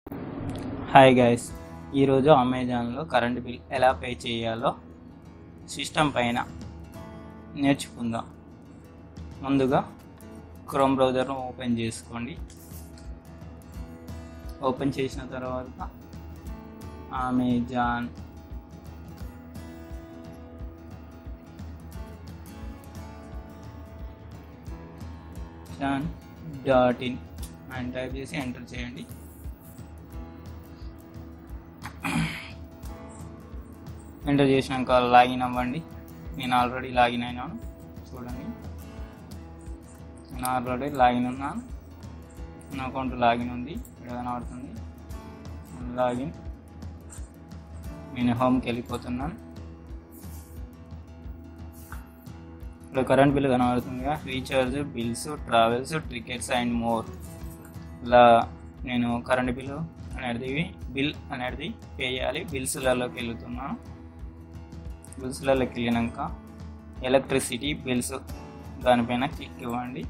hi guys ఈరోజు అమెజాన్లో current bill ఎలా పే చేయాలో సిస్టమ్ పైన నేర్చుకుందాం ముందుగా క్రోమ్ బ్రౌజర్ను ఓపెన్ చేసుకోండి ఓపెన్ చేసిన తర్వాత అమెజాన్ డాట్ ఇన్ అని టైప్ చేసి ఎంటర్ చేయండి ఎంటర్ చేసినాక లాగిన్ అవ్వండి నేను ఆల్రెడీ లాగిన్ అయినాను చూడండి నేను ఆల్రెడీ లాగిన్ ఉన్నాను నా అకౌంట్ లాగిన్ ఉంది ఇక్కడ కనబడుతుంది లాగిన్ నేను హోమ్కి వెళ్ళిపోతున్నాను ఇక్కడ కరెంట్ బిల్ కనబడుతుందిగా recharge bills travels tickets and more ఇలా నేను కరెంట్ బిల్లు అనేది బిల్ అనేది పే చేయాలి బిల్స్లలోకి వెళ్తున్నాను బిల్స్లలోకి వెళ్ళినాక ఎలక్ట్రిసిటీ బిల్స్ దానిపైన క్లిక్ ఇవ్వండి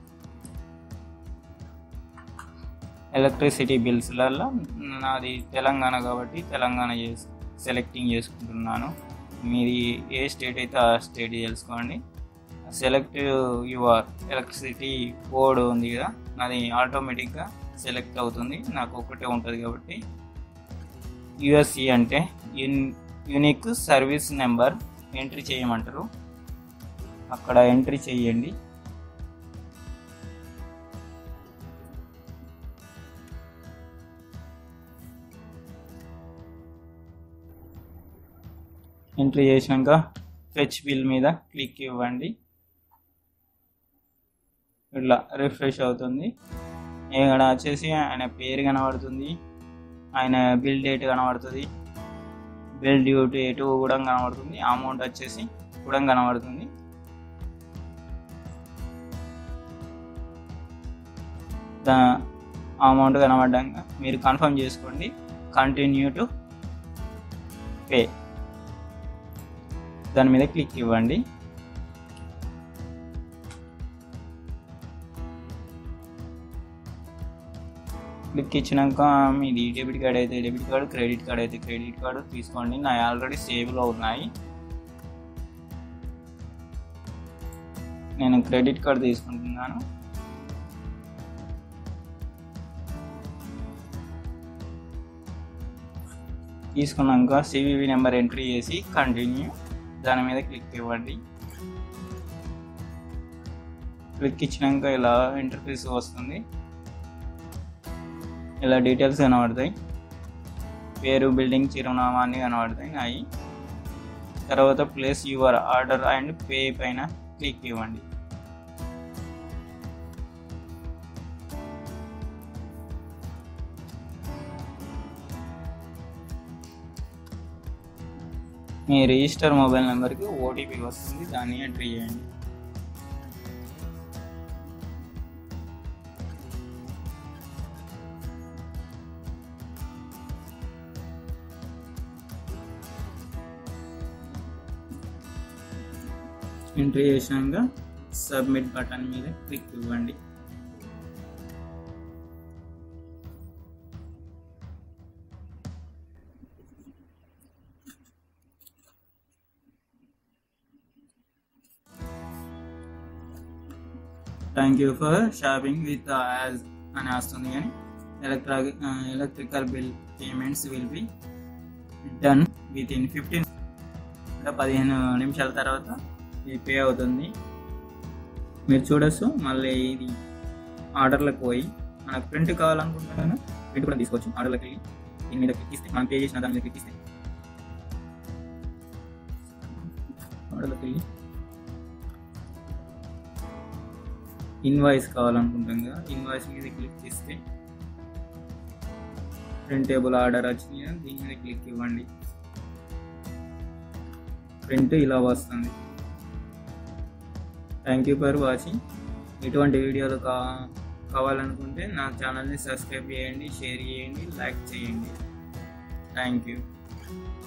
ఎలక్ట్రిసిటీ బిల్స్లలో నాది తెలంగాణ కాబట్టి తెలంగాణ చేసి సెలెక్టింగ్ చేసుకుంటున్నాను మీది ఏ స్టేట్ అయితే ఆ స్టేట్ తెలుసుకోండి సెలెక్ట్ యువర్ ఎలక్ట్రిసిటీ కోడ్ ఉంది కదా నాది ఆటోమేటిక్గా సెలెక్ట్ అవుతుంది నాకు ఒకటే ఉంటుంది కాబట్టి యుఎస్సి అంటే యున్ యూనిక్ సర్వీస్ నెంబర్ ఎంట్రీ చేయమంటారు అక్కడ ఎంట్రీ చేయండి ఎంట్రీ చేసినాక ఫెచ్ బిల్ మీద క్లిక్ ఇవ్వండి ఇట్లా రిఫ్రెష్ అవుతుంది ఇక్కడ వచ్చేసి ఆయన పేరు కనబడుతుంది ఆయన బిల్ డేట్ కనబడుతుంది బిల్ డ్యూ డేట్ కూడా కనబడుతుంది అమౌంట్ వచ్చేసి కూడా కనబడుతుంది దా అమౌంట్ కనబడ్డాక మీరు కన్ఫర్మ్ చేసుకోండి కంటిన్యూ టు పే దాని మీద క్లిక్ ఇవ్వండి క్లిక్ ఇచ్చినాక మీది డెబిట్ కార్డ్ అయితే డెబిట్ కార్డు క్రెడిట్ కార్డ్ అయితే క్రెడిట్ కార్డు తీసుకోండి నా ఆల్రెడీ సేవ్లో ఉన్నాయి నేను క్రెడిట్ కార్డు తీసుకుంటున్నాను తీసుకున్నాక సివివి నెంబర్ ఎంట్రీ చేసి కంటిన్యూ దాని మీద క్లిక్ ఇవ్వండి క్లిక్ ఇచ్చినాక ఇలా ఇంటర్ఫేస్ వస్తుంది ఇలా డీటెయిల్స్ కనబడతాయి పేరు బిల్డింగ్ చిరునామా అన్ని కనబడతాయి అవి తర్వాత place your order and pay పైన క్లిక్ ఇవ్వండి మీ రిజిస్టర్ మొబైల్ నెంబర్కి ఓటీపీ వస్తుంది దాన్ని ఎంట్రీ చేయండి ఎంట్రీ చేసినాక సబ్మిట్ బటన్ మీద క్లిక్ ఇవ్వండి thank you for shopping with us అని వస్తుంది కానీ ఎలక్ట్రా electrical bill payments will be done within fifteen అంటే పదిహేను నిమిషాల తర్వాత ఇది పే అవుతుంది మీరు చూడొచ్చు మళ్ళీ ఇది ఆర్డర్లకు పోయి మనకు ప్రింట్ కావాలనుకుంటున్నాను ప్రింట్ కూడా తీసుకోవచ్చు ఆర్డర్లకు వెళ్ళి దీని మీద క్లిక్ ఇస్తే మనం పే చేసిన దాని మీద క్లిక్ ఇస్తే ఆర్డర్లకు వెళ్ళి ఇన్వాయిస్ కావాలనుకుంటాం కదా ఇన్వాయిస్ మీద క్లిక్ చేస్తే ప్రింటేబుల్ ఆర్డర్ వచ్చింది కదా దీని మీద క్లిక్ ఇవ్వండి ప్రింట్ ఇలా వస్తుంది థ్యాంక్ యూ ఫర్ వాచింగ్ ఇటువంటి వీడియోలు కా కావాలనుకుంటే నా ఛానల్ని సబ్స్క్రైబ్ చేయండి షేర్ చేయండి లైక్ చేయండి థ్యాంక్ యూ